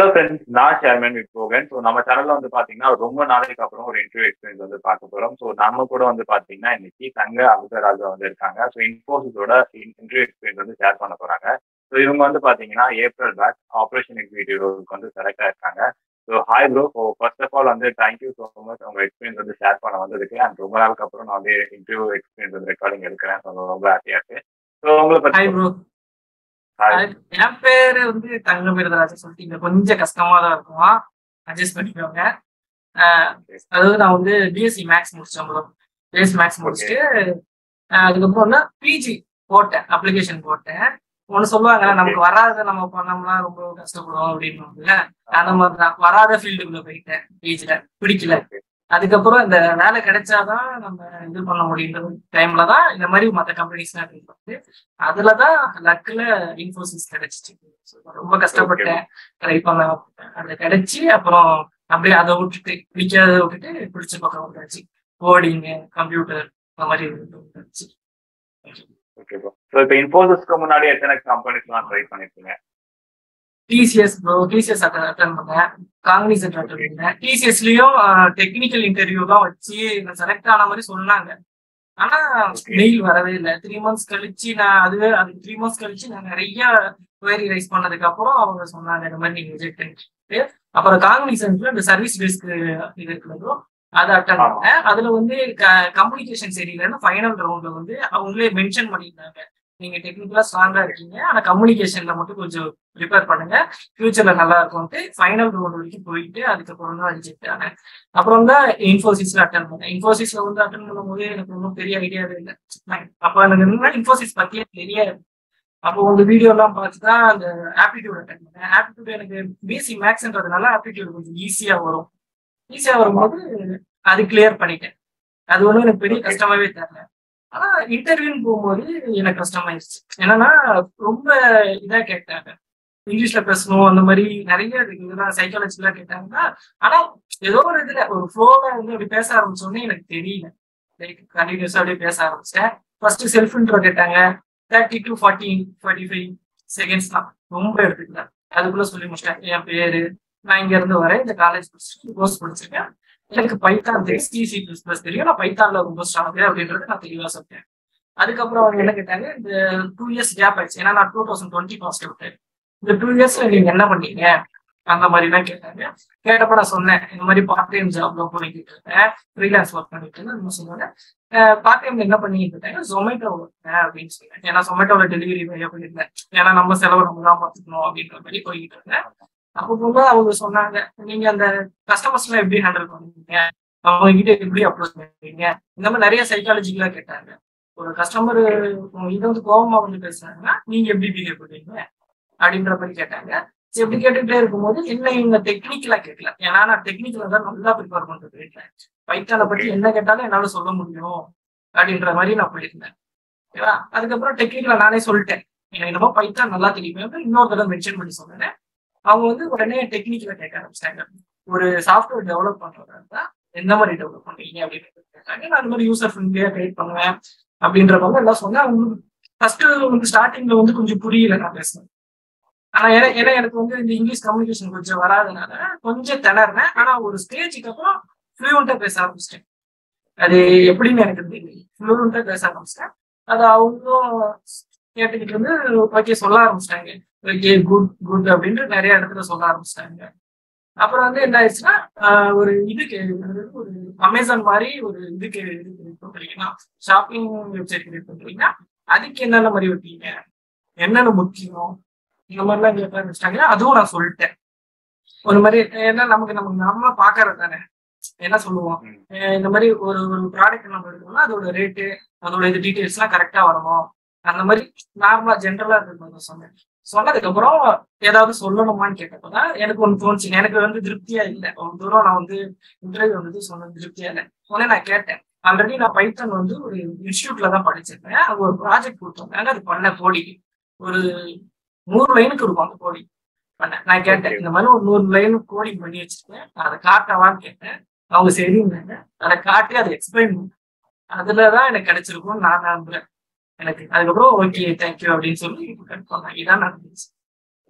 Hello friends நான் chairman Vikmohan so நம்ம சேனல்ல வந்து பாத்தீங்கன்னா ரொம்ப நாளைக்கு அப்புறம் ஒரு இன்டர்வியூ எக்ஸ்பீரியன்ஸ் வந்து பார்க்க போறோம் ஸோ நம்ம கூட வந்து பாத்தீங்கன்னா இன்னைக்கு தங்க அமுதராஜா வந்து இருக்காங்க ஸோ இன்ஃபோசிஸோட இன்டர்வியூ எக்ஸ்பீரியன்ஸ் வந்து ஷேர் பண்ண போறாங்க ஸோ இவங்க வந்து பாத்தீங்கன்னா ஏப்ரல் பேக் ஆப்ரேஷன் எக்ஸிக்யூட்டிவ்க்கு வந்து செலக்ட் ஆயிருக்காங்க so hi bro so first of all வந்து தேங்க்யூ ஸோ மச் உங்க எக்ஸ்பீரியன்ஸ் வந்து ஷேர் பண்ண வந்ததுக்கு அண்ட் ரொம்ப நாளுக்கு அப்புறம் நான் வந்து இன்டர்வியூ எக்ஸ்பீரியன்ஸ் வந்து ரெக்கார்டிங் எடுக்கிறேன் ஸோ ரொம்ப ஹாப்பியா இருக்கு ஸோ உங்களை ஹாய் பத்தி ப்ரோ ஹாய் என் பேரு வந்து தங்க விருதராஜன் சொல்லிட்டீங்க கொஞ்சம் கஷ்டமா தான் இருக்குமா அட்ஜஸ்ட் பண்ணிக்கோங்க ஆஹ் அதாவது நான் வந்து பிஎஸ்சி மேக்ஸ் முடிச்சேன் ப்ரோ பிஎஸ்சி மேக்ஸ் முடிச்சுட்டு ஆஹ் அதுக்கப்புறம் தான் பிஜி போட்டேன் அப்ளிகேஷன் போட்டேன் ஒன்று சொல்லுவாங்க நமக்கு வராத நம்ம பண்ணோம்னா ரொம்ப கஷ்டப்படுவோம் அப்படின்னு அந்த மாதிரி தான் வராத ஃபீல்டுக்குள்ள போயிட்டேன் பிஜில பிடிக்கல அதுக்கப்புறம் இந்த வேலை கிடைச்சாதான் நம்ம இது பண்ண முடியுன்ற டைம்ல தான் இந்த மாதிரி மற்ற கம்பெனிஸ்லாம் ட்ரை பண்ணுது அதுலதான் லக்குல இன்ஃபோசிஸ் கிடைச்சிச்சு So, ரொம்ப கஷ்டப்பட்டேன் ட்ரை பண்ண அது கிடைச்சி அப்புறம் அப்படியே அதை விட்டுட்டு பிடிக்காத விட்டுட்டு பிடிச்ச பக்கம் வந்தாச்சு கோடிங்கு கம்ப்யூட்டர் அந்த மாதிரி வந்துச்சு ஓகே ப்ரோ ஸோ இப்போ இன்ஃபோசிஸ்க்கு முன்னாடி எத்தனை கம்பெனிஸ்லாம் ட்ரை பண்ணிருக்கீங்க டிசிஎஸ் ப்ரோ டிசிஎஸ் அட்டன் பண்ணேன் காங்கினிசன்ட் அட்டன் பண்ணேன் டிசிஎஸ்லயும் டெக்னிக்கல் இன்டர்வியூ தான் வச்சு நான் செலக்ட் ஆன மாதிரி சொன்னாங்க ஆனா Okay. மெயில் வரவே இல்லை த்ரீ மந்த்ஸ் கழிச்சு நான் அதுவே அது த்ரீ மந்த்ஸ் கழிச்சு நான் நிறைய குவரி ரைஸ் பண்ணதுக்கு அப்புறம் அவங்க சொன்னாங்க இந்த மாதிரி நீங்க ரிஜெக்ட் அப்புறம் காங்கினிசன்ட்ல இந்த சர்வீஸ் டெஸ்க் இது இருக்கிறதோ அதை அட்டன் ஆமா. பண்ணேன் அதுல வந்து கம்யூனிகேஷன் சரியில்லைன்னு ஃபைனல் ரவுண்ட்ல வந்து அவங்களே மென்ஷன் பண்ணியிருந்தாங்க நீங்க டெக்னிக்கலா ஸ்ட்ராங்கா இருக்கீங்க ஆனா கம்யூனிகேஷன்ல மட்டும் கொஞ்சம் ப்ரிப்பேர் பண்ணுங்க ஃபியூச்சர்ல நல்லா இருக்கும்ட்டு ஃபைனல் ரவுண்ட் வரைக்கும் போயிட்டு அதுக்கப்புறம் தான் ரிஜெக்ட் ஆனேன் அப்புறம் தான் இன்ஃபோசிஸ்ல அட்டன் பண்ணேன் இன்ஃபோசிஸ்ல வந்து அட்டன் பண்ணும்போது எனக்கு ஒன்றும் பெரிய ஐடியாவே இல்லை அப்ப எனக்கு என்ன இன்ஃபோசிஸ் பத்தியே தெரியாது அப்போ உங்க வீடியோ எல்லாம் பார்த்து தான் அந்த ஆப்டிடியூட் அட்டன் பண்ணேன் ஆப்டிடியூட் எனக்கு பிஎஸ்சி மேக்ஸ்ன்றதுனால ஆப்டிடியூட் கொஞ்சம் ஈஸியா வரும் ஈஸியா வரும்போது அது கிளியர் பண்ணிட்டேன் அது ஒன்றும் எனக்கு பெரிய Okay. கஷ்டமாவே தெரியல ஆனா இன்டர்வியூன்னு போகும்போது எனக்கு கஷ்டமாயிருச்சு என்னன்னா ரொம்ப இதா கேட்டாங்க இங்கிலீஷ்ல பேசணும் அந்த மாதிரி நிறைய இதெல்லாம் சைக்காலஜிலாம் கேட்டாங்க ஆனா ஏதோ ஒரு இதுல ஒரு ஃப்ளோல வந்து அப்படி பேச ஆரம்பிச்சோடனே எனக்கு தெரியல லைக் கண்டினியூஸா அப்படியே பேச ஆரம்பிச்சிட்டேன் ஃபர்ஸ்ட் செல்ஃப் இன்ட்ரோ கேட்டாங்க thirty to forty forty five seconds தான் ரொம்ப எடுத்துக்கல அதுக்குள்ள சொல்லி முடிச்சிட்டேன் என் பேரு நான் இங்க இருந்து வரேன் இந்த காலேஜ் கோர்ஸ் படிச்சிருக்கேன் எனக்கு பைத்தான் தெரியும் சிசி பிளஸ் பிளஸ் தெரியும் நான் பைத்தான்ல ரொம்ப ஸ்ட்ராங் அப்படின்றது நான் தெளிவா சொல்லிட்டேன் அதுக்கப்புறம் அவங்க என்ன கேட்டாங்க இந்த டூ இயர்ஸ் கேப் ஆயிடுச்சு ஏன்னா நான் டூ தௌசண்ட் டுவெண்ட்டி பாஸ் விட்டேன் இந்த டூ இயர்ஸ்ல நீங்க என்ன பண்ணீங்க அந்த மாதிரி எல்லாம் கேட்டாங்க கேட்டப்ப நான் சொன்னேன் இந்த மாதிரி பார்ட் டைம் ஜாப்ல போய்கிட்டு இருக்கேன் ஃப்ரீலான்ஸ் ஒர்க் பண்ணிட்டு இருந்தேன் நம்ம சொன்னாங்க பார்ட் டைம்ல என்ன பண்ணிட்டு இருக்காங்க ஜொமேட்டோ அப்படின்னு சொன்னேன் ஏன்னா ஜொமேட்டோல டெலிவரி வழியா போயிருந்தேன் ஏன்னா நம்ம செலவு நம்ம தான் பார்த்துக்கணும் அப்படின்ற மாதிரி போய்கிட்டு இருந்தேன் அப்போ போகும்போது அவங்க சொன்னாங்க நீங்க அந்த கஸ்டமர்ஸ் எல்லாம் எப்படி ஹேண்டில் பண்ணுவீங்க அவங்க கிட்ட எப்படி அப்ரோச் பண்ணுவீங்க இந்த மாதிரி நிறைய சைக்காலஜிக்கலா கேட்டாங்க ஒரு கஸ்டமர் இது வந்து கோபமா வந்து பேசுறாங்கன்னா நீங்க எப்படி பிஹேவ் பண்ணுவீங்க அப்படின்ற மாதிரி கேட்டாங்க சரி, இப்படி கேட்டுட்டே இருக்கும்போது என்ன இவங்க டெக்னிக்கலா கேட்கல ஏன்னா நான் டெக்னிக்கலா தான் நல்லா ப்ரிப்பேர் பண்றது வீட்டுல பைத்தானை பத்தி என்ன கேட்டாலும் என்னால சொல்ல முடியும் அப்படின்ற மாதிரி நான் போயிருந்தேன் ஓகேவா அதுக்கப்புறம் டெக்னிக்கலா நானே சொல்லிட்டேன் எனக்கு என்னமோ பைத்தான் நல்லா தெரியும் இன்னொரு தடவை மென்ஷன் பண்ணி சொன்னேன் அவங்க வந்து உடனே டெக்னிக்கலா கேட்க ஆரம்பிச்சிட்டாங்க ஒரு சாஃப்ட்வேர் டெவலப் பண்றதா இருந்தா எந்த மாதிரி டெவலப் பண்றீங்க அப்படின்னு கேட்டாங்க நான் அந்த மாதிரி யூசர் ஃப்ரெண்ட்லியா கைட் பண்ணுவேன் அப்படின்ற மாதிரி எல்லாம் சொன்னேன் அவங்களுக்கு ஃபர்ஸ்ட் வந்து ஸ்டார்டிங்ல வந்து கொஞ்சம் புரியல நான் பேசுனேன் ஆனா ஏன்னா ஏன்னா எனக்கு வந்து இந்த இங்கிலீஷ் கம்யூனிகேஷன் கொஞ்சம் வராதனால கொஞ்சம் திணறினேன் ஆனா ஒரு ஸ்டேஜுக்கு அப்புறம் ஃப்ளூவெண்டா பேச ஆரம்பிச்சிட்டேன் அது எப்படின்னு எனக்கு தெரியல ஃப்ளூவெண்டா பேச ஆரம்பிச்சிட்டேன் அது அவங்களும் கேட்டுக்கிட்டு இருந்து ஓகே சொல்ல ஆரம்பிச்சிட்டாங்க ஓகே குட் குட் அப்படின்ட்டு நிறைய இடத்துல சொல்ல ஆரம்பிச்சிட்டாங்க அப்புறம் வந்து என்ன ஆயிடுச்சுன்னா ஆஹ் ஒரு இதுக்கு அதாவது ஒரு அமேசான் மாதிரி ஒரு இதுக்கு இது கிரியேட் பண்றீங்கன்னா ஷாப்பிங் வெப்சைட் கிரியேட் பண்றீங்கன்னா அதுக்கு என்னென்ன மாதிரி வைப்பீங்க என்னென்ன முக்கியம் இந்த மாதிரிலாம் கேட்க ஆரம்பிச்சிட்டாங்க அதுவும் நான் சொல்லிட்டேன் ஒரு மாதிரி ஏன்னா நமக்கு நமக்கு நம்ம பாக்குறது தானே என்ன சொல்லுவோம் ம். அஹ் இந்த மாதிரி ஒரு ஒரு ப்ராடக்ட் நம்ம எடுக்கணும்னா அதோட ரேட்டு அதோட இது டீடைல்ஸ் எல்லாம் கரெக்டா வரணும் அந்த மாதிரி நார்மலா ஜென்ரலா இருக்கிறது சொன்னேன் சொன்னதுக்கு அப்புறம் ஏதாவது சொல்லணுமான்னு கேட்டப்பதான் எனக்கு ஒன்று தோணுச்சு எனக்கு வந்து திருப்தியா இல்லை ஒரு தூரம் நான் வந்து இன்டர்வியூ வந்து சொன்னது திருப்தியா இல்லை உடனே நான் கேட்டேன் ஆல்ரெடி நான் பைத்தன் வந்து ஒரு இன்ஸ்டியூட்ல தான் படிச்சிருக்கேன் அங்க ஒரு ப்ராஜெக்ட் கொடுத்தாங்க அது பண்ண கோடிக்கு ஒரு நூறு லைனுக்கு இருக்கும் அந்த கோடி பண்ணேன் நான் கேட்டேன் இந்த மாதிரி ஒரு நூறு லைன் கோடிங் பண்ணி வச்சிருக்கேன் நான் அதை காட்டவான்னு கேட்டேன் அவங்க சரிங்க அதை காட்டி அதை எக்ஸ்பிளைன் பண்ணேன் அதுலதான் எனக்கு கிடைச்சிருக்கும்னு நான் நம்புறேன் எனக்கு அதுக்கப்புறம் ஓகே தேங்க்யூ அப்படின்னு சொல்லி கட் பண்ணாங்க இதான் நடந்துச்சு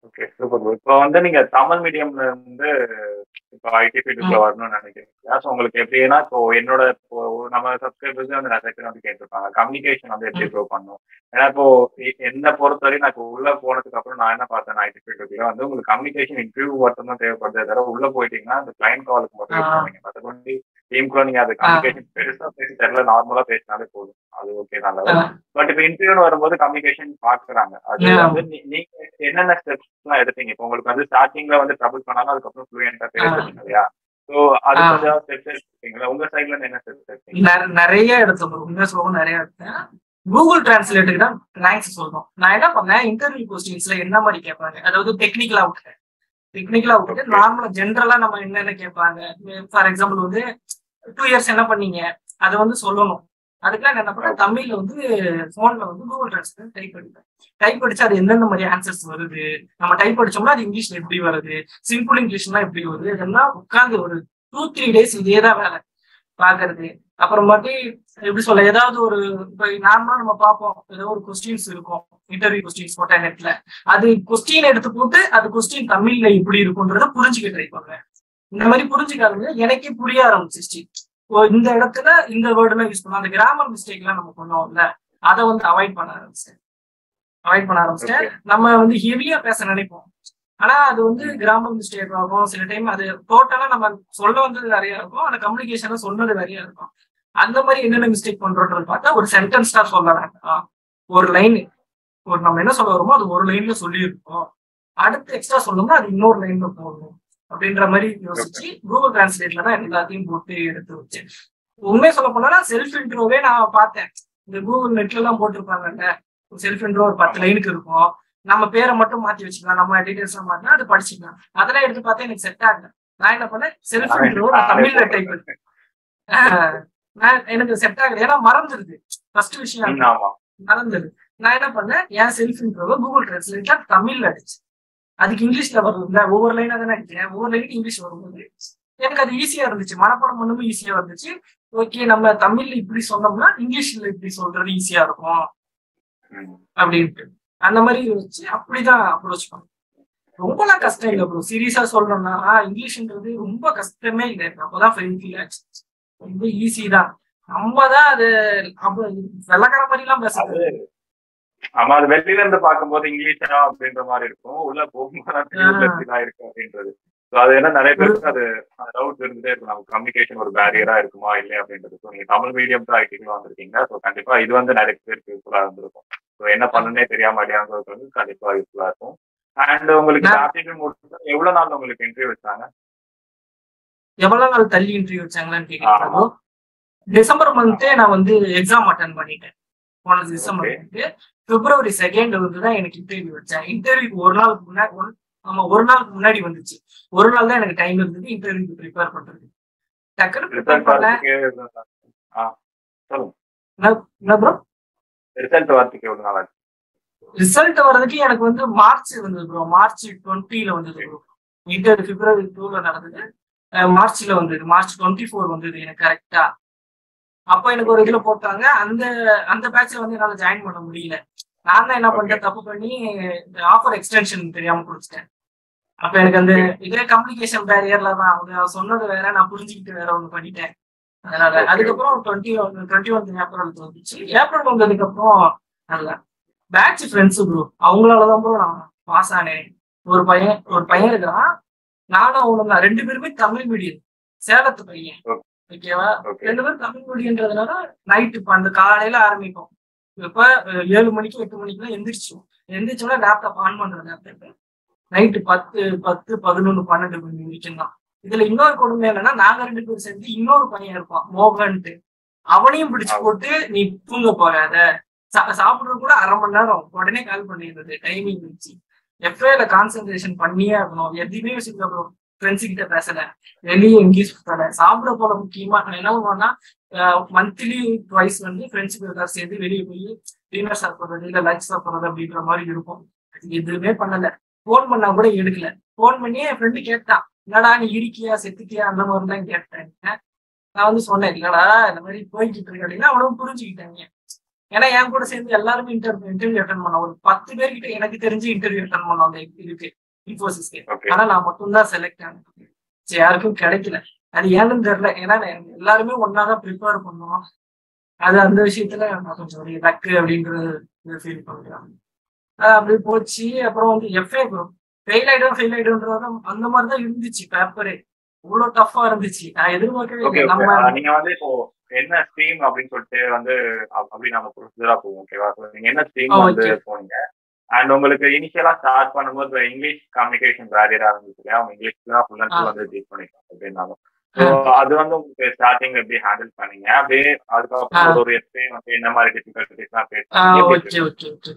ஓகே சூப்பர் இப்போ வந்து நீங்க தமிழ் மீடியம்ல இருந்து இப்போ ஐடி ஃபீல்டுக்குள்ள வரணும்னு நினைக்கிறீங்க ஸோ உங்களுக்கு எப்படின்னா இப்போ என்னோட இப்போ நம்ம சப்ஸ்கிரைபர்ஸ் வந்து நிறைய பேர் வந்து கேட்டிருப்பாங்க கம்யூனிகேஷன் வந்து எப்படி ப்ரூவ் பண்ணும் ஏன்னா இப்போ என்ன பொறுத்தவரை நான் இப்போ உள்ள போனதுக்கு அப்புறம் நான் என்ன பார்த்தேன் ஐடி ஃபீல்டுக்குள்ள வந்து உங்களுக்கு கம்யூனிகேஷன் இன்டர்வியூ மட்டும் தான் தேவைப்படுதே தவிர உள்ள போயிட்டீங்கன்னா அந்த கிளைண்ட் காலுக்கு மட்டும் யூஸ் பண்ணுவீங்க மற்றபடி டீமுக்குள்ள நீங்க அது கம்யூனிகேஷன் பெருசா பேசி தெரியல நார்மலா பேசினாலே போதும் அது ஓகே நல்லது பட் இப்போ இன்டர்வியூ வரும்போது கம்யூனிகேஷன் பாக்குறாங்க அது வந்து நீங்க என்னென்ன ஸ்டெப்ஸ் எல்லாம் எடுத்தீங்க இப்போ உங்களுக்கு வந்து ஸ்டார்டிங்ல வந்து ட்ரபிள் பண்ணாலும் அதுக்கப்புறம் ஃப்ளூயண்டா பேசுறீங்க இல்லையா ஸோ அது கொஞ்சம் ஸ்டெப்ஸ் எடுத்தீங்களா உங்க சைட்ல இருந்து என்ன ஸ்டெப்ஸ் எடுத்தீங்க நிறைய எடுத்தோம் உண்மையா சொல்லவும் நிறைய எடுத்தேன் கூகுள் டிரான்ஸ்லேட்டுக்கு தான் தேங்க்ஸ் சொல்றோம் நான் என்ன பண்ணேன் இன்டர்வியூ கொஸ்டின்ஸ்ல என்ன மாதிரி கேட்பாங்க அதாவது டெக்னிக்கலா விட்டுட்டேன் டெக்னிக்கலா விட்டுட்டு நார்மலா ஜென்ரலா நம்ம என்னென்ன கேட்பாங்க ஃபார் எக்ஸாம்பிள் வந்து டூ இயர்ஸ் என்ன பண்ணீங்க அதை வந்து சொல்லணும் அதுக்கெல்லாம் என்ன பண்ண தமிழ்ல வந்து போன்ல வந்து கூகுள் டிரான்ஸ்லேட் டைப் அடிப்பேன் டைப் அடிச்சு அது எந்தெந்த மாதிரி ஆன்சர்ஸ் வருது நம்ம டைப் அடிச்சோம்னா அது இங்கிலீஷ்ல எப்படி வருது சிம்பிள் இங்கிலீஷ்லாம் எப்படி வருது இதெல்லாம் உட்காந்து ஒரு டூ த்ரீ டேஸ் இதே தான் வேலை பாக்குறது அப்புறமாட்டி எப்படி சொல்ல ஏதாவது ஒரு இப்போ நார்மலா நம்ம பார்ப்போம் ஏதோ ஒரு கொஸ்டின்ஸ் இருக்கும் இன்டர்வியூ கொஸ்டின்ஸ் போட்டா நெட்ல அது கொஸ்டின் எடுத்து போட்டு அது கொஸ்டின் தமிழ்ல இப்படி இருக்குன்றத புரிஞ்சுக்க ட்ரை பண்ணுவேன் இந்த மாதிரி புரிஞ்சுக்காதது எனக்கே புரிய ஆரம்பிச்சிச்சு இந்த இடத்துல இந்த வேர்டுலாம் யூஸ் பண்ணோம் அந்த கிராமர் மிஸ்டேக் எல்லாம் நம்ம பண்ணுவோம்ல அதை வந்து அவாய்ட் பண்ண ஆரம்பிச்சிட்டேன் அவாய்ட் பண்ண ஆரம்பிச்சிட்டேன் நம்ம வந்து ஹெவியா பேச நினைப்போம் ஆனா அது வந்து கிராமர் மிஸ்டேக் ஆகும் சில டைம் அது டோட்டலா நம்ம சொல்ல வந்தது நிறைய இருக்கும் ஆனா கம்யூனிகேஷன்ல சொன்னது நிறைய இருக்கும் அந்த மாதிரி என்னென்ன மிஸ்டேக் பண்றோம்னு பார்த்தா ஒரு சென்டென்ஸ் தான் சொல்ல வேண்டாம் ஒரு லைன் ஒரு நம்ம என்ன சொல்ல வருமோ அது ஒரு லைன்ல சொல்லியிருக்கோம் அடுத்து எக்ஸ்ட்ரா சொல்லணும்னா அது இன்னொரு லைன்ல போடணும் அப்படின்ற மாதிரி யோசிச்சு கூகுள் டிரான்ஸ்லேட்ல தான் எல்லாத்தையும் போட்டு எடுத்து வச்சேன் உண்மையை சொல்ல போனா செல்ஃப் இன்ட்ரோவே நான் பார்த்தேன் இந்த கூகுள் நெட்ல எல்லாம் போட்டிருப்பாங்கல்ல செல்ஃப் இன்ட்ரோ ஒரு பத்து லைனுக்கு இருக்கும் நம்ம பேரை மட்டும் மாத்தி வச்சுக்கலாம் நம்ம டீடைல்ஸ் எல்லாம் மாத்தினா அது படிச்சுக்கலாம் அதெல்லாம் எடுத்து பார்த்தா எனக்கு செட் ஆகல நான் என்ன பண்ணேன் செல்ஃப் இன்ட்ரோ நான் தமிழ்ல டைப் பண்ணேன் நான் எனக்கு செட் ஆகல ஏன்னா மறந்துருது ஃபர்ஸ்ட் விஷயம் மறந்துருது நான் என்ன பண்ணேன் என் செல்ஃப் இன்ட்ரோவை கூகுள் டிரான்ஸ்லேட்ல தமிழ்ல அடிச்சு அதுக்கு இங்கிலீஷ்ல வருதுல்ல ஒவ்வொரு லைனா தானே அடிக்கிறேன் ஒவ்வொரு லைனுக்கு இங்கிலீஷ் வரும்போது எனக்கு அது ஈஸியா இருந்துச்சு மனப்பாடம் பண்ணும்போது ஈஸியா இருந்துச்சு ஓகே நம்ம தமிழ்ல இப்படி சொன்னோம்னா இங்கிலீஷ்ல இப்படி சொல்றது ஈஸியா இருக்கும் அப்படின்ட்டு அந்த மாதிரி யோசிச்சு அப்படிதான் அப்ரோச் பண்ணேன் ரொம்பலாம் கஷ்டம் இல்லை ப்ரோ சீரியஸா சொல்லணும்னா இங்கிலீஷ்ன்றது ரொம்ப கஷ்டமே இல்லை அப்பதான் ஃபீல் ஆச்சு ரொம்ப ஈஸி தான் நம்ம தான் அது அப்ப வெள்ளக்கார மாதிரி எல்லாம் பேசுறது ஆமா அது வெளியில இருந்து பார்க்கும்போது இங்கிலீஷா அப்படின்ற மாதிரி இருக்கும் உள்ள போகும்போது இப்படிதான் இருக்கு அப்படின்றது அது ஏன்னா நிறைய பேருக்கு அது டவுட் இருந்துட்டே இருக்கும் நம்ம கம்யூனிகேஷன் ஒரு பேரியரா இருக்குமா இல்லையா அப்படின்றது ஸோ நீங்க தமிழ் மீடியம் தான் ஐடிக்குள்ள வந்திருக்கீங்க ஸோ கண்டிப்பா இது வந்து நிறைய பேருக்கு யூஸ்ஃபுல்லா இருந்திருக்கும் ஸோ என்ன பண்ணனே தெரியாம அடியாங்கிறது வந்து கண்டிப்பா யூஸ்ஃபுல்லா இருக்கும் அண்ட் உங்களுக்கு ஆப்டிடியூட் முடிச்சு எவ்வளவு நாள் உங்களுக்கு இன்டர்வியூ வச்சாங்க எவ்வளவு நாள் தள்ளி இன்டர்வியூ வச்சாங்களான்னு கேட்கறாங்க டிசம்பர் மந்தே நான் வந்து எக்ஸாம் அட்டன் பண்ணிட்டேன் போன டிசம்பர் மந்த் பிப்ரவரி செகண்ட் வந்து தான் எனக்கு இன்டர்வியூ வச்சேன் இன்டர்வியூக்கு ஒரு நாளுக்கு முன்னாடி ஆமா ஒரு நாளுக்கு முன்னாடி வந்துச்சு ஒரு நாள் தான் எனக்கு டைம் இருந்தது இன்டர்வியூக்கு ப்ரிப்பேர் பண்றது டக்குனு ப்ரிப்பேர் பண்ணேன் என்ன ப்ரோ ரிசல்ட் வரதுக்கு எவ்வளவு நாள் ஆச்சு ரிசல்ட் வர்றதுக்கு எனக்கு வந்து மார்ச் வந்தது ப்ரோ மார்ச் டுவெண்ட்டில வந்தது ப்ரோ இன்டர் பிப்ரவரி டூல நடந்தது மார்ச்ல வந்தது மார்ச் டுவெண்ட்டி ஃபோர் வந்தது எனக்கு கரெக்டா அப்போ எனக்கு ஒரு இதுல போட்டாங்க அந்த அந்த பேட்ச்ல வந்து என்னால ஜாயின் பண்ண முடியல நான் தான் என்ன பண்ணிட்டேன் தப்பு பண்ணி ஆஃபர் எக்ஸ்டென்ஷன் தெரியாம கொடுத்துட்டேன் அப்ப எனக்கு அந்த இதே கம்யூனிகேஷன் பேரியர்ல தான் அவங்க சொன்னது வேற நான் புரிஞ்சுக்கிட்டு வேற ஒண்ணு பண்ணிட்டேன் அதனால அதுக்கப்புறம் twenty one twenty one April வந்துச்சு ஏப்ரல் வந்ததுக்கு அப்புறம் நல்லா பேட்ச் ஃப்ரெண்ட்ஸ் ப்ரோ அவங்களாலதான் ப்ரோ நான் பாஸ் ஆனேன் ஒரு பையன் ஒரு பையன் இருக்கிறான் நானும் அவனும் ரெண்டு பேருமே தமிழ் மீடியம் சேலத்து பையன் ஓகேவா ரெண்டு பேரும் தமிழ் மீடியன்றதுனால நைட்டு இப்போ அந்த காலையில ஆரம்பிக்கும் இப்ப ஏழு மணிக்கு எட்டு மணிக்கு எந்திரிச்சோம் எந்திரிச்சோம்னா லேப்டாப் ஆன் பண்ற லேப்டாப் நைட்டு பத்து பத்து பதினொன்று பன்னெண்டு மணி வரைக்கும் தான் இதுல இன்னொரு கொடுமை என்னன்னா நாங்க ரெண்டு பேரும் சேர்ந்து இன்னொரு பையன் இருப்பான் மோகன்ட்டு அவனையும் பிடிச்சு போட்டு நீ தூங்க போகாத சாப்பிடுறது கூட அரை மணி நேரம் உடனே கால் பண்ணிடுறது டைமிங் வச்சு எஃப்ஐல கான்சென்ட்ரேஷன் பண்ணியே ஆகணும் எதுவுமே வச்சுக்க ஃப்ரெண்ட்ஸ் கிட்ட பேசல வெளியே எங்கேயும் சுத்தல சாப்பிட போல முக்கியமா நான் என்ன பண்ணுவேன்னா மந்த்லி ட்வைஸ் வந்து ஃப்ரெண்ட்ஸுக்கு எல்லாரும் சேர்ந்து வெளியே போய் டின்னர் சாப்பிட்றது இல்ல லஞ்ச் சாப்பிட்றது அப்படின்ற மாதிரி இருக்கும் எதுவுமே பண்ணல ஃபோன் பண்ணா கூட எடுக்கல ஃபோன் பண்ணி என் ஃப்ரெண்டு கேட்டான் என்னடா நீ இருக்கியா செத்துக்கியா அந்த மாதிரி தான் கேட்டேன் நான் வந்து சொன்னேன் இல்லடா இந்த மாதிரி போய்கிட்டு இருக்கு அப்படின்னா அவனும் புரிஞ்சுக்கிட்டாங்க ஏன்னா என் கூட சேர்ந்து எல்லாருமே இன்டர்வியூ இன்டர்வியூ அட்டன் பண்ணோம் ஒரு பத்து பேர்கிட்ட எனக்கு தெரிஞ்சு இன்டர்வியூ அட்டன் பண்ணோம் அந்த இதுக்கு இன்ஃபோசிஸ்க்கு ஓகே ஆனா நான் மட்டும்தான் செலக்ட் ஆனேன் சரி, யாருக்கும் கிடைக்கல அது ஏன்னு தெரியல ஏன்னா நான் எல்லாருமே ஒன்னாதான் ப்ரிப்பேர் பண்ணோம் அது அந்த விஷயத்துல நான் கொஞ்சம் ஒரு லக்கு அப்படின்றது ஃபீல் பண்றேன் அது அப்படி போச்சு அப்புறம் வந்து எஃப்ஏ குரூப் ஃபெயில் ஆயிடும் ஃபெயில் ஆயிடும்ன்றது அந்த மாதிரி தான் இருந்துச்சு பேப்பரே இவ்வளவு டஃபா இருந்துச்சு நான் எதிர்பார்க்கவே ஓகே இல்லை ஓகே நம்ம நீங்க வந்து இப்போ என்ன ஸ்ட்ரீம் அப்படின்னு சொல்லிட்டு வந்து அப்~ அப்படி நம்ம ப்ரொசீஜரா போவோம் ஓகேவா So, நீங்க என்ன ஸ்ட்ரீம் ஆ, வந்து okay. போனீங்க அண்ட் உங்களுக்கு இனிஷியலா ஸ்டார்ட் பண்ணும்போது இங்கிலீஷ் கம்யூனிகேஷன் பேரியரா இருந்துச்சு இல்லையா அவங்க இங்கிலீஷ்ல தான் ஃபுல் அண்ட் ஃபுல் ஆ. வந்து டீச் பண்ணிக்கலாம் அப்படின்னாலும் ஸோ அது வந்து உங்களுக்கு ஸ்டார்டிங் எப்படி ஹேண்டில் பண்ணீங்க அப்படியே அதுக்கப்புறம் ஆ. ஒரு ஒரு எஸ்பே வந்து என்ன மாதிரி டிஃபிகல்டிஸ்லாம் ஃபேஸ் ஆ பண்ணீங்க ஓகே ஓகே ஓகே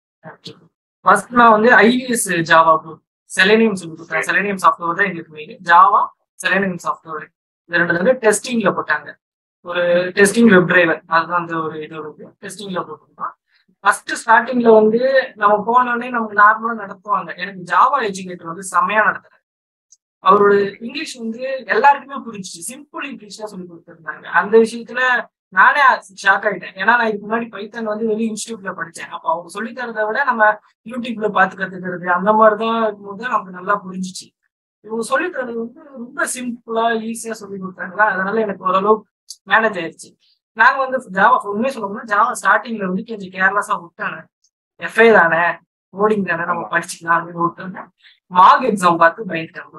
ஃபர்ஸ்ட் நான் வந்து ஐவிஎஸ் ஜாவா குரூப் செலேனியம் சொல்லி கொடுத்தேன் செலேனியம் சாஃப்ட்வேர் தான் எங்களுக்கு மெயின் ஜாவா செலேனியம் சாஃப்ட்வேர் இது ரெண்டு வந்து டெஸ்டிங்ல போட்டாங்க ஒரு டெஸ்டிங் வெப் டிரைவர் அதுதான் அந்த ஒரு இது இருக்கு டெஸ்டிங்ல போட்டிருந்தோம் ஃபர்ஸ்ட் ஸ்டார்டிங்ல வந்து நம்ம போனோடனே நமக்கு நார்மலா நடத்துவாங்க எனக்கு ஜாவா எஜுகேட்டர் வந்து செம்மையா நடத்துறாரு அவரோட இங்கிலீஷ் வந்து எல்லாருக்குமே புரிஞ்சுச்சு சிம்பிள் இங்கிலீஷ்ல சொல்லி கொடுத்துருந்தாங்க அந்த விஷயத்துல நானே ஷாக் ஆயிட்டேன் ஏன்னா நான் இதுக்கு முன்னாடி பைத்தன் வந்து வெளி இன்ஸ்டியூட்ல படிச்சேன் அப்ப அவங்க சொல்லி தரதை விட நம்ம யூடியூப்ல பார்த்து கத்துக்கிறது அந்த மாதிரிதான் இருக்கும்போது நமக்கு நல்லா புரிஞ்சுச்சு இவங்க சொல்லி தரது வந்து ரொம்ப சிம்பிளா ஈஸியா சொல்லி கொடுத்தாங்களா அதனால எனக்கு ஓரளவு மேனேஜ் ஆயிடுச்சு நாங்க வந்து ஜாவா உண்மையை சொல்லணும்னா ஜாவா ஸ்டார்டிங்ல வந்து கொஞ்சம் கேர்லெஸ்ஸா விட்டானே எஃப்ஐ தானே கோடிங் தானே நம்ம படிச்சுக்கலாம் அப்படின்னு விட்டாங்க மார்க் எக்ஸாம் பார்த்து பயந்துட்டாங்க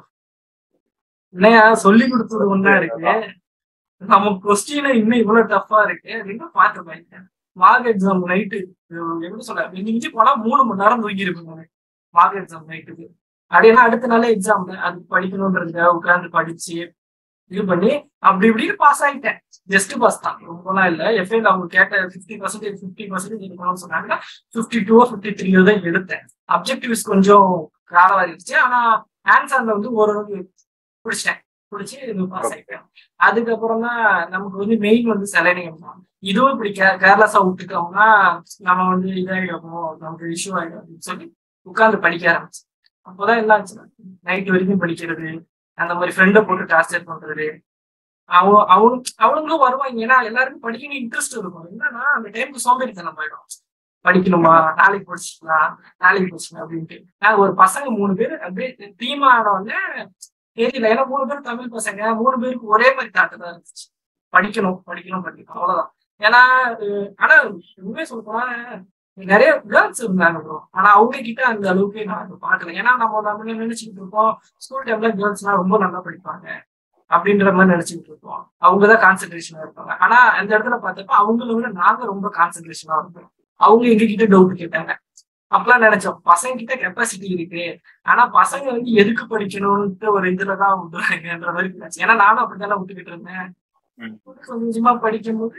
என்னையா சொல்லி கொடுத்தது ஒண்ணா இருக்கு நம்ம கொஸ்டின் இன்னும் இவ்வளவு டஃபா இருக்கு அப்படின்னு பார்த்து பயந்துட்டேன் மார்க் எக்ஸாம் நைட்டு எப்படி சொல்ல மிஞ்சி போனா மூணு மணி நேரம் தூங்கி இருப்பேன் மார்க் எக்ஸாம் நைட்டுக்கு அப்படின்னா அடுத்த நாள் எக்ஸாம் அது படிக்கணும்ன்றதுக்காக உட்கார்ந்து படிச்சு இது பண்ணி அப்படி இப்படின்னு பாஸ் ஆயிட்டேன் ஜஸ்ட் பாஸ் தான் ரொம்பலாம் இல்ல எஃப்ஐல அவங்க கேட்ட ஃபிஃப்டி பர்சன்டேஜ் ஃபிஃப்டி பர்சன்டேஜ் இருக்கணும்னு சொன்னாங்க ஃபிஃப்டி டூ ஃபிஃப்டி த்ரீ தான் எடுத்தேன் அப்ஜெக்டிவ்ஸ் கொஞ்சம் காரவா இருந்துச்சு ஆனா ஆன்சர்ல வந்து ஓரளவுக்கு பிடிச்சிட்டேன் பிடிச்சி இது பாஸ் ஆயிட்டேன் அதுக்கப்புறம் தான் நமக்கு வந்து மெயின் வந்து செலனியம் தான் இதுவும் இப்படி கே கேர்லெஸ்ஸா விட்டுட்டோம்னா நம்ம வந்து இதாகிடும் நமக்கு இஷ்யூ ஆகிடும் அப்படின்னு சொல்லி உட்கார்ந்து படிக்க ஆரம்பிச்சு அப்போதான் என்ன ஆச்சுன்னா நைட் வரைக்கும் படிக்கிறது அந்த மாதிரி ஃப்ரெண்டை போட்டு டார்ச்சர் பண்றது அவங்க அவங்க அவங்களும் வருவாங்க ஏன்னா எல்லாருக்கும் படிக்கணும் இன்ட்ரெஸ்ட் இருக்கும் என்னன்னா அந்த டைமுக்கு சோம்பேறித்தனம் போயிடும் படிக்கணுமா நாளைக்கு படிச்சுக்கலாம் நாளைக்கு படிச்சுக்கலாம் அப்படின்ட்டு நாங்க ஒரு பசங்க மூணு பேர் அப்படியே டீம் ஆனவங்க தெரியல ஏன்னா மூணு பேர் தமிழ் பசங்க மூணு பேருக்கு ஒரே மாதிரி தாட்டு தான் இருந்துச்சு படிக்கணும் படிக்கணும் படிக்கணும் அவ்வளவுதான் ஏன்னா அஹ் ஆனா உண்மையை சொல்ல போனா நிறைய கேர்ள்ஸ் இருந்தாங்க ப்ரோ ஆனா அவங்க கிட்ட அந்த அளவுக்கு நான் பார்க்கல ஏன்னா நம்ம நம்ம நினைச்சுக்கிட்டு இருக்கோம் ஸ்கூல் டைம்ல கேர்ள்ஸ்லாம் ரொம்ப நல்லா படிப்பாங்க அப்படின்ற மாதிரி நினைச்சுக்கிட்டு இருக்கோம் அவங்கதான் கான்சென்ட்ரேஷனா இருப்பாங்க ஆனா அந்த இடத்துல பார்த்தப்ப அவங்கள விட நாங்க ரொம்ப கான்சென்ட்ரேஷனா இருப்போம் அவங்க எங்க கிட்ட டவுட் கேட்டாங்க அப்பெல்லாம் நினைச்சோம் பசங்க கிட்ட கெப்பாசிட்டி இருக்கு ஆனா பசங்க வந்து எதுக்கு படிக்கணும்ட்டு ஒரு இதுலதான் விட்டுறாங்கன்ற மாதிரி இருந்துச்சு ஏன்னா நானும் அப்படித்தானே விட்டுக்கிட்டு இருந்தேன் ம். கொஞ்சம் கொஞ்சமா படிக்கும்போது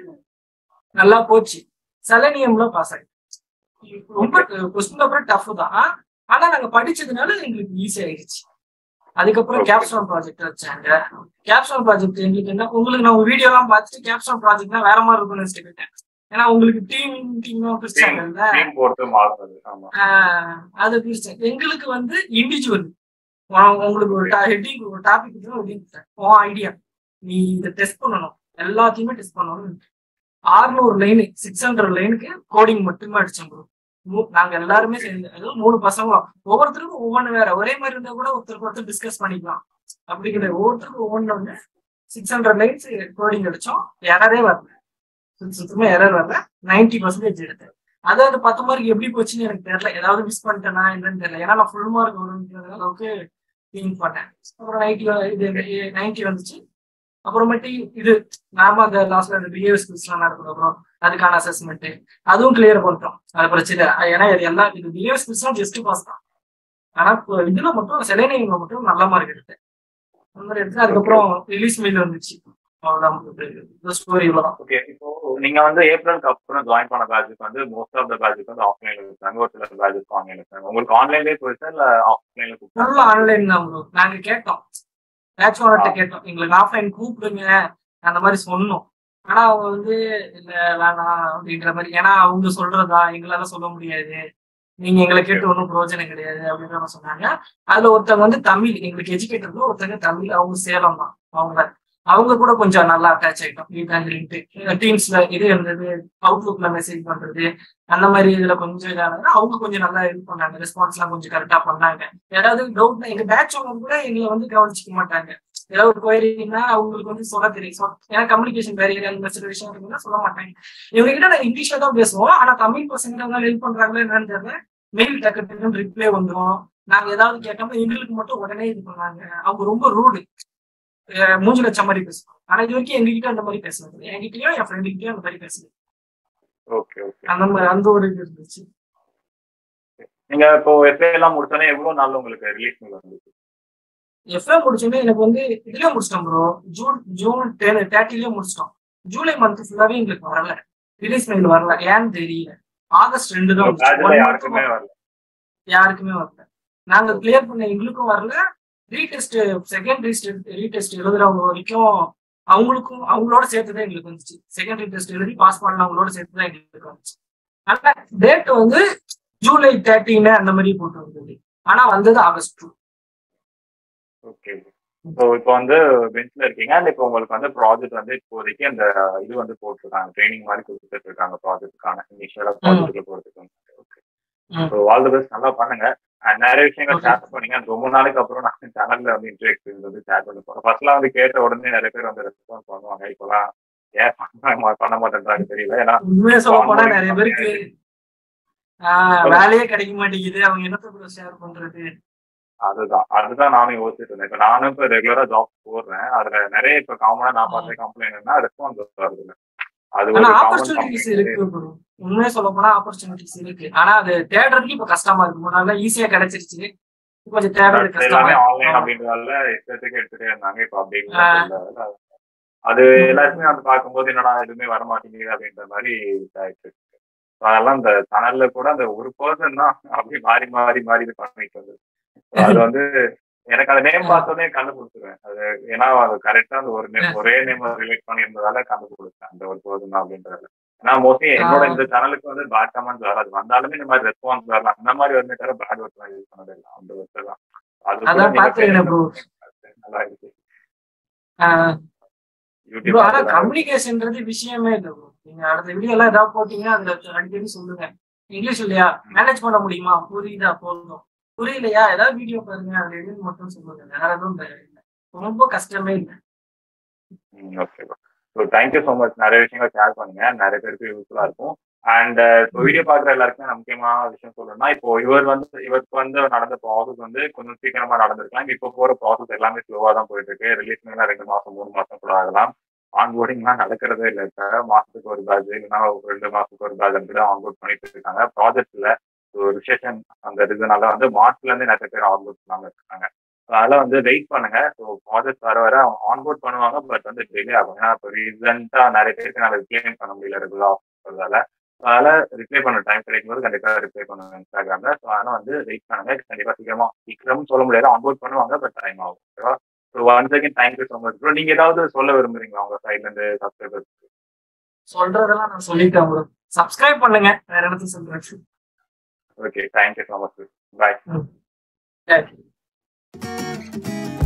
நல்லா போச்சு செலனியம்ல பாஸ் ஆயிடுச்சு ரொம்ப கொஸ்டின் பேப்பர் டஃப் தான் ஆனா நாங்க படிச்சதுனால எங்களுக்கு ஈஸி ஆயிடுச்சு அதுக்கப்புறம் Okay. கேப்ஸ்டோன் ப்ராஜெக்ட் வச்சாங்க கேப்ஸ்டோன் ப்ராஜெக்ட் எங்களுக்கு என்ன உங்களுக்கு நான் உங்க வீடியோ எல்லாம் பார்த்துட்டு கேப்ஸ்டோன் ப்ராஜெக்ட்னா வேற மாதிரி இருக்கும்னு நினைச்சிட்டு போயிட்டேன் ஏன்னா உங்களுக்கு டீம் டீமா பிரிச்சாங்கல்ல டீம் பொறுத்து மாறுறது ஆமா ஆஹ் அது பிரிச்சேன் எங்களுக்கு வந்து இண்டிவிஜுவல் உங்களுக்கு ஒரு ஹெட்டிங் ஒரு டாபிக் உன் ஐடியா நீ இதை டெஸ்ட் பண்ணணும் எல்லாத்தையுமே டெஸ்ட் பண்ணணும் ஆறுநூறு லைனு சிக்ஸ் ஹண்ட்ரட் லைனுக்கு கோடிங் மட்டுமே அடிச்சோம் bro. மூ- நாங்க எல்லாருமே சேர்ந்து அதாவது மூணு பசங்களும் ஒவ்வொருத்தருக்கும் ஒவ்வொன்று வேற ஒரே மாதிரி இருந்தா கூட ஒருத்தருக்கு ஒருத்தர் டிஸ்கஸ் பண்ணிக்கலாம் அப்படி கிடையாது ஒவ்வொருத்தருக்கும் ஒவ்வொன்று சிக்ஸ் ஹண்ட்ரட் லைன்ஸ் கோடிங் அடிச்சோம் எரரே வரல சுத்த- சுத்தமா எரர் வரல நைன்டி பர்சன்டேஜ் எடுத்தேன் அது அந்த பத்து மார்க் எப்படி போச்சுன்னு எனக்கு தெரியல ஏதாவது மிஸ் பண்ணிட்டேனா என்னன்னு தெரியல ஏன்னா நான் ஃபுல் மார்க் வரும்ன்ற அளவுக்கு திங்க் பண்ணேன் அப்புறம் நைன்டி இது நைன்டி வந்துச்சு அப்புறமேட்டு இது நாம அந்த லாஸ்ட்ல அந்த பிஹேவியர் ஸ்கில்ஸ் எல்லாம் நடக்கும் அப்புறம் அதுக்கான அசஸ்மெண்ட் அதுவும் கிளியர் பண்ணிட்டோம் அது பிரச்சனை இல்லை. ஏன்னா இது எல்லாம் இது பிஹேவியர் ஸ்கில்ஸ் ஜஸ்ட் பாஸ் தான் ஆனா இப்போ இதுல மட்டும் செலைனிங்ல மட்டும் நல்ல மார்க் எடுத்தேன் அந்த மாதிரி எடுத்து அதுக்கப்புறம் ரிலீஸ் மெயில் வந்துச்சு அவ்வளவுதான் ஸ்டோரி இவ்வளவுதான் ஓகே இப்போ நீங்க வந்து ஏப்ரலுக்கு அப்புறம் ஜாயின் பண்ண பேட்சுக்கு வந்து மோஸ்ட் ஆஃப் த பேட்சுக்கு வந்து ஆஃப்லைன்ல இருக்காங்க ஒரு சில பேட்சுக்கு ஆன்லைன்ல இருக்காங்க உங்களுக்கு ஆன்லைன்லயே போயிட்டா இல்ல ஆஃப்லைன்ல ஃபுல்லா ஆன்லைன் தான் ப்ரோ நாங்க கேட்டோம் பேட்ச் ஓனர்கிட்ட கேட்டோம் எங்களுக்கு ஆஃப்லைன் கூப்பிடுங்க அந்த மாதிரி சொன்னோம் ஆனா அவங்க வந்து இல்ல வேணாம் அப்படின்ற மாதிரி ஏன்னா அவங்க சொல்றதா எங்களால சொல்ல முடியாது நீங்க எங்களை கேட்டு ஒன்றும் பிரயோஜனம் கிடையாது அப்படின்ற மாதிரி சொன்னாங்க அதுல ஒருத்தவங்க வந்து தமிழ் எங்களுக்கு எஜுகேட்டர்ல ஒருத்தவங்க தமிழ் அவங்க சேலம் தான் அவங்க அவங்க கூட கொஞ்சம் நல்லா அட்டாச் ஆயிட்டோம் வீட்டாண்டிட்டு டீம்ஸ்ல இது இருந்தது அவுட்லுக்ல மெசேஜ் பண்றது அந்த மாதிரி இதுல கொஞ்சம் இதானது அவங்க கொஞ்சம் நல்லா இது பண்ணாங்க ரெஸ்பான்ஸ் எல்லாம் கொஞ்சம் கரெக்டா பண்ணாங்க ஏதாவது டவுட் எங்க பேட்ச் கூட எங்களை வந்து கவனிச்சிக்க மாட்டாங்க ஏதாவது ஒரு குவரினா அவங்களுக்கு வந்து சொல்ல தெரியும் So, ஏன்னா கம்யூனிகேஷன் பேரியர் அந்த மாதிரி சில விஷயம் இருக்குன்னா சொல்ல மாட்டாங்க இவங்க கிட்ட நான் இங்கிலீஷ்ல தான் பேசுவோம் ஆனா தமிழ் பசங்க வந்து ஹெல்ப் பண்றாங்களா என்னன்னு தெரியல மெயில் டக்கு டக்குன்னு ரிப்ளை வந்துடும் நாங்க ஏதாவது கேட்காம எங்களுக்கு மட்டும் உடனே இது பண்ணாங்க அவங்க ரொம்ப ரூடு மூஞ்சி வச்ச மாதிரி பேசுவாங்க ஆனா இது வரைக்கும் எங்ககிட்ட அந்த மாதிரி பேசுறது என்கிட்டயும் என் ஃப்ரெண்டு கிட்டயும் அந்த மாதிரி பேசுது ஓகே ஓகே அந்த மாதிரி அந்த ஒரு இது இருந்துச்சு நீங்க இப்போ எஸ்ஏ எல்லாம் முடிச்சோன்னே எவ்வளவு நாள் உங்களுக்கு ரிலீஸ் வந்துச்சு எஃப்எம் முடிச்சோடனே எனக்கு வந்து இதுலயே முடிச்சிட்டோம் ப்ரோ ஜூன் ஜூன் டென் தேர்ட்டிலயே முடிச்சிட்டோம் ஜூலை மந்த் ஃபுல்லாவே எங்களுக்கு வரல ரிலீஸ் மெயில் வரல ஏன்னு தெரியல ஆகஸ்ட் ரெண்டு தான் வந்துச்சு. பேட்ச்ல One month யாருக்குமே வரல யாருக்குமே வரல நாங்க கிளியர் பண்ண எங்களுக்கும் வரல ரீடெஸ்ட் செகண்ட் ரீஸ்ட் ரீடெஸ்ட் எழுதுறவங்க வரைக்கும் அவங்களுக்கும் அவங்களோட சேர்த்து தான் எங்களுக்கு வந்துச்சு செகண்ட் ரீடெஸ்ட் எழுதி பாஸ் பண்ணவங்களோட சேர்த்து தான் எங்களுக்கு வந்துச்சு ஆனா டேட் வந்து ஜூலை தேர்ட்டின் அந்த மாதிரி போட்டு வந்தது ஆனா வந்தது ஆகஸ்ட் டூ ஓகே ஸோ இப்போ வந்து பெஞ்ச்ல இருக்கீங்க அண்ட் இப்போ உங்களுக்கு வந்து ப்ராஜெக்ட் வந்து இப்போதைக்கு அந்த இது வந்து போட்டிருக்காங்க ட்ரைனிங் மாதிரி கொடுத்துட்டு இருக்காங்க ப்ராஜெக்ட்டுக்கான இனிஷியலா ப்ராஜெக்ட்ல போறதுக்கு ஓகே ம். ஸோ ஆல் தி பெஸ்ட் நல்லா பண்ணுங்க அண்ட் நிறைய விஷயங்கள் Okay. ஷேர் பண்ணீங்க And ரொம்ப நாளைக்கு அப்புறம் நான் சேனல்ல வந்து இன்டர்வியூ எக்ஸ்பீரியன்ஸ் வந்து ஷேர் பண்ண போறேன் ஃபர்ஸ்ட்லாம் வந்து கேட்ட உடனே நிறைய பேர் வந்து ரெஸ்பான்ஸ் பண்ணுவாங்க இப்போலாம் ஏன் பண்ண மா- பண்ண மாட்டேன்றாங்க தெரியல ஏன்னா உண்மையா சொல்ல போனா onboarding நிறைய பேருக்கு ஆஹ் வேலையே கிடைக்க மாட்டேங்குது அவங்க என்னத்த ஷேர் பண்றது அதுதான் அதுதான் நானும் யோசிச்சுட்டு இருந்தேன் இப்ப நானும் இப்ப ரெகுலரா ஜாப் போடுறேன் அதுல நிறைய இப்ப காமனா நான் பார்த்த கம்ப்ளைண்ட் என்ன ரெஸ்பான்ஸ் வருது இல்ல அது ஆனா ஒரு ஆப்பர்ச்சுனிட்டிஸ் இருக்கு bro. உண்மையா சொல்ல போனா ஆப்பர்ச்சுனிட்டிஸ் இருக்கு ஆனா அது தேடுறதுக்கு இப்ப கஷ்டமா இருக்கு முன்னால ஈஸியா கிடைச்சிருச்சு இப்ப கொஞ்சம் தேடுறது கஷ்டமா எல்லாமே ஆன்லைன் இருக்கு அப்படின்றதால இஷ்டத்துக்கு எடுத்துட்டே இருந்தாங்க இப்ப அப்படி இல்ல. அது எல்லாருக்குமே வந்து பார்க்கும்போது என்னடா எதுவுமே வர மாட்டேங்குது அப்படின்ற மாதிரி இதாயிட்டு இருக்கு So அதெல்லாம் இந்த சேனல்ல கூட அந்த ஒரு பர்சன் தான் அப்படி மாறி மாறி மாறி இது பண்ணிட்டு வந்தது So அது வந்து எனக்கு அந்த நேம் பார்த்தோன்னே கண்டுபிடிச்சிருவேன் அது ஏன்னா அது கரெக்டா அந்த ஒரு நேம் ஒரே நேம் ரிலேட் பண்ணியிருந்ததால கண்டுபிடிச்சேன் அந்த ஒரு பர்சன் தான் அப்படின்றதுல ஏன்னா மோஸ்ட்லி என்னோட இந்த சேனலுக்கு வந்து பேட் கமெண்ட்ஸ் வராது வந்தாலுமே இந்த மாதிரி ரெஸ்பான்ஸ் வரலாம் அந்த மாதிரி வந்து தவிர பேட் ஒர்க் யூஸ் பண்ணது இல்லை அந்த ஒர்க் தான் அது கூட அதான் நீங்க பாத்துக்கிறேன் bro. நல்லா இருக்கு ஆஹ் bro, யூடியூப் ஆனா கம்யூனிகேஷன்ன்றது விஷயமே இல்லை bro. நீங்க அடுத்த வீடியோ எல்லாம் ஏதாவது போட்டீங்கன்னா அதுல அடிக்கடி சொல்லுங்க இங்கிலீஷ் இல்லையா மேனேஜ் பண்ண முடியுமா புரியுதா போதும் புரியலையா ஏதாவது வீடியோ பாருங்க அப்படி இப்படின்னு மட்டும் சொல்லுங்க வேற எதுவும் இல்லை ரொம்ப கஷ்டமே இல்லை okay so thank you so much நிறைய விஷயங்கள் ஷேர் பண்ணுங்க நிறைய பேருக்கு யூஸ்ஃபுல்லா இருக்கும் அண்ட் இப்போ வீடியோ பார்க்குற எல்லாருக்குமே நான் முக்கியமான விஷயம் சொல்லணும்னா இப்போ இவர் வந்து இவருக்கு வந்து நடந்த ப்ராசஸ் வந்து கொஞ்சம் சீக்கிரமா நடந்திருக்கலாம் இப்போ போற ப்ராசஸ் எல்லாமே ஸ்லோவா தான் போயிட்டு இருக்கு ரிலீஸ் மேலாம் ரெண்டு மாசம் மூணு மாசம் கூட ஆகலாம் ஆன்போர்டிங்லாம் நடக்கிறதே இல்லை சார் மாசத்துக்கு ஒரு பேட்ச் இல்லைன்னா ஒரு ரெண்டு மாசத்துக்கு ஒரு பேட்ச் அப்படி தான் ஆன்போர்ட் பண்ணிட்டு இருக்காங்க ப்ராஜெக்ட்ல ஒரு ரிசெஷன் அந்த இதுனால வந்து மார்ச்ல இருந்து நிறைய பேர் ஆன்போர்ட் பண்ணாம இருக்காங்க அதனால வந்து வெயிட் பண்ணுங்க ஸோ ப்ராஜெக்ட் வர வர ஆன்போர்ட் பண்ணுவாங்க பட் வந்து டிலே ஆகும் ஏன்னா இப்போ ரீசெண்டா நிறைய பேருக்கு நான் ரிப்ளை பண்ண முடியல ரெகுலரா அதனால ரிப்ளை பண்ண டைம் கிடைக்கும் போது கண்டிப்பா ரிப்ளை பண்ணுவேன் இன்ஸ்டாகிராம்ல ஸோ அதனால வந்து வெயிட் பண்ணுங்க கண்டிப்பா சீக்கிரமா சீக்கிரம் சொல்ல முடியாது ஆன்போர்ட் பண்ணுவாங்க பட் டைம் ஆகும் ஓகேவா so one second thank you so much bro நீங்க ஏதாவது சொல்ல விரும்புறீங்களா உங்க சைட்ல இருந்து சப்ஸ்கிரைபர்ஸ் சொல்றதெல்லாம் நான் சொல்லிட்டேன் bro. சப்ஸ்கிரைப் பண்ணுங்க வேற இடத்துல சொல்றேன் okay thank you so much bye Thank you.